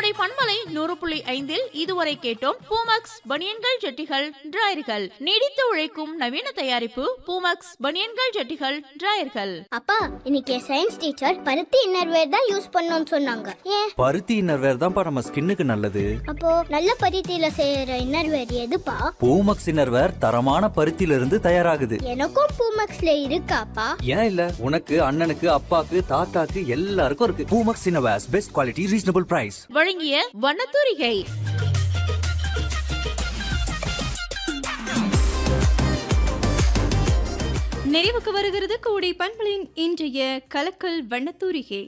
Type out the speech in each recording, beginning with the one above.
கோடை பண்பலை நூறு புள்ளி ஐந்தில் இதுவரை கேட்டோம் பூமக்ஸ் பனியன்கள் ஜட்டிகள் டிராயர்கள் நீடித்து உழைக்கும் நவீன தயாரிப்பு பூமக்ஸ் பனியன்கள் ஜட்டிகள் டிராயர்கள் அப்பா இன்னைக்கு சயின்ஸ் டீச்சர் பருத்தி இன்னர்வேர் தான் யூஸ் பண்ணணும்னு சொன்னாங்க ஏன் பருத்தி இன்னர்வேர் தான்ப்பா நம்ம ஸ்கின்னுக்கு நல்லது அப்போ நல்ல பருத்தியில செய்யற இன்னர்வேர் எதுப்பா பூமக்ஸ் இன்னர்வேர் தரமான பருத்தியில இருந்து தயாராகுது எனக்கும் பூமக்ஸ்ல இருக்காப்பா ஏன் இல்ல உனக்கு அண்ணனுக்கு அப்பாக்கு தாத்தாக்கு எல்லாருக்கும் இருக்கு Poomex innerwears best quality reasonable price வழங்கிய வண்ணத்தூரிகை நிறைவுக்கு வருகிறது கோடை பண்பலின் இன்றைய கலக்கல் வண்ணத்தூரிகை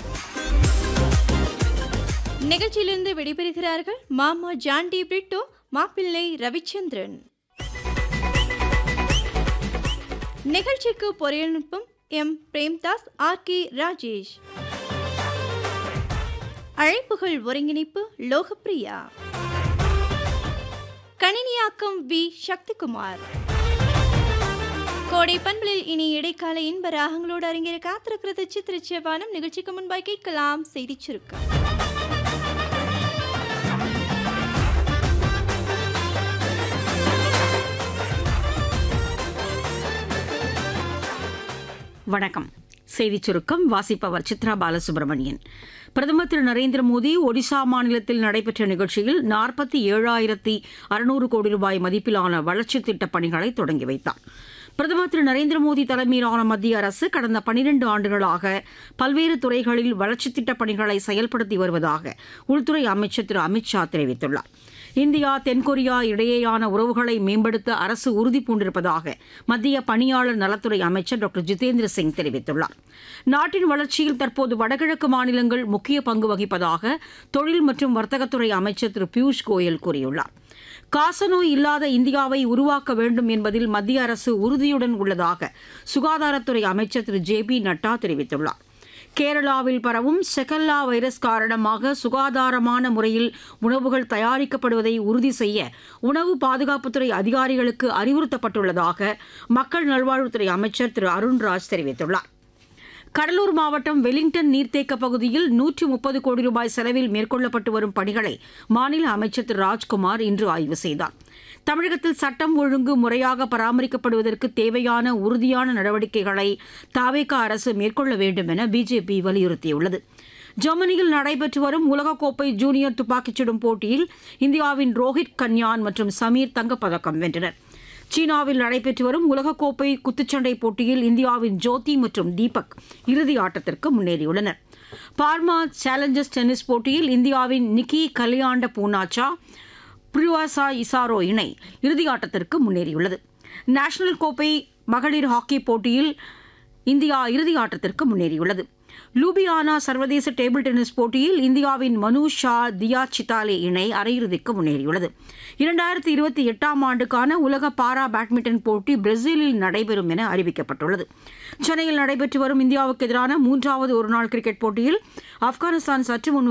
நிகழ்ச்சியிலிருந்து விடைபெறுகிறார்கள் மாமா ஜான்டி பிரிட்டோ மாப்பிள்ளை ரவிச்சந்திரன் நிகழ்ச்சிக்கு பொறியியல்நுட்பம் M Premdas R K Rajesh அழைப்புகள் ஒருங்கிணைப்பு லோகப்பிரியா கணினியாக்கம் வி சக்திகுமார் கோடை பண்பலில் இனி இடைக்கால இன்ப ராகங்களோடு அரங்கிற காத்திருக்கிறது சித்திரச்சேவானம் நிகழ்ச்சிக்கு முன்பாய் கேட்கலாம் செய்தி சுருக்கம் வணக்கம் செய்திச் சுருக்கம் வாசிப்பவர் சித்ரா பாலசுப்ரமணியன் பிரதமர் திரு நரேந்திர மோடி ஒடிசா மாநிலத்தில் நடைபெற்ற நிகழ்ச்சியில் நாற்பத்தி ஏழாயிரத்தி அறுநூறு கோடி ரூபாய் மதிப்பிலான வளர்ச்சித் திட்டப் பணிகளை தொடங்கி வைத்தார் பிரதமர் திரு நரேந்திர மோடி தலைமையிலான மத்திய அரசு கடந்த பனிரெண்டு ஆண்டுகளாக பல்வேறு துறைகளில் வளர்ச்சித் திட்டப் பணிகளை செயல்படுத்தி வருவதாக உள்துறை அமைச்சர் திரு அமித்ஷா தெரிவித்துள்ளார் இந்தியா தென்கொரியா இடையேயான உறவுகளை மேம்படுத்த அரசு உறுதி பூண்டிருப்பதாக மத்திய பணியாளர் நலத்துறை அமைச்சர் டாக்டர் ஜிதேந்திர சிங் தெரிவித்துள்ளார் நாட்டின் வளர்ச்சியில் தற்போது வடகிழக்கு மாநிலங்கள் முக்கிய பங்கு வகிப்பதாக தொழில் மற்றும் வர்த்தகத்துறை அமைச்சர் திரு பியூஷ் கோயல் கூறியுள்ளார் காசநோய் இல்லாத இந்தியாவை உருவாக்க வேண்டும் என்பதில் மத்திய அரசு உறுதியுடன் உள்ளதாக சுகாதாரத்துறை அமைச்சர் திரு ஜே பி நட்டா தெரிவித்துள்ளார் கேரளாவில் பரவும் செகல்லா வைரஸ் காரணமாக சுகாதாரமான முறையில் உணவுகள் தயாரிக்கப்படுவதை உறுதி செய்ய உணவு பாதுகாப்புத்துறை அதிகாரிகளுக்கு அறிவுறுத்தப்பட்டுள்ளதாக மக்கள் நல்வாழ்வுத்துறை அமைச்சர் திரு அருண்ராஜ் தெரிவித்துள்ளார் கடலூர் மாவட்டம் வெலிங்டன் நீர்த்தேக்க பகுதியில் நூற்றி முப்பது கோடி ரூபாய் செலவில் மேற்கொள்ளப்பட்டு வரும் பணிகளை மாநில அமைச்சர் திரு ராஜ்குமார் இன்று ஆய்வு செய்தார் தமிழகத்தில் சட்டம் ஒழுங்கு முறையாக பராமரிக்கப்படுவதற்கு தேவையான உறுதியான நடவடிக்கைகளை தாவேகா அரசு மேற்கொள்ள வேண்டும் என பிஜேபி வலியுறுத்தியுள்ளது ஜெர்மனியில் நடைபெற்று வரும் உலகக்கோப்பை ஜூனியர் துப்பாக்கிச் சுடும் போட்டியில் இந்தியாவின் ரோஹித் கன்யான் மற்றும் சமீர் தங்கப்பதக்கம் வென்றனர் சீனாவில் நடைபெற்று வரும் உலகக்கோப்பை குத்துச்சண்டை போட்டியில் இந்தியாவின் ஜோதி மற்றும் தீபக் இறுதி ஆட்டத்திற்கு முன்னேறியுள்ளனர் பார்மா சேலஞ்சர்ஸ் டென்னிஸ் போட்டியில் இந்தியாவின் நிக்கி கலியாண்ட பூனாச்சா புரிவாசா இசாரோ இணை இறுதி ஆட்டத்திற்கு முன்னேறியுள்ளது நேஷனல் கோப்பை மகளிர் ஹாக்கி போட்டியில் இந்தியா இறுதி ஆட்டத்திற்கு முன்னேறியுள்ளது லூபியானா சர்வதேச டேபிள் டென்னிஸ் போட்டியில் இந்தியாவின் மனு ஷா தியா சித்தாலே இணை அரையிறுதிக்கு முன்னேறியுள்ளது இரண்டாயிரத்தி இருபத்தி எட்டாம் ஆண்டுக்கான உலக பாரா பேட்மிண்டன் போட்டி பிரேசிலில் நடைபெறும் என அறிவிக்கப்பட்டுள்ளது சென்னையில் நடைபெற்று வரும் இந்தியாவுக்கு எதிரான மூன்றாவது ஒருநாள் கிரிக்கெட் போட்டியில் ஆப்கானிஸ்தான் சற்று முன்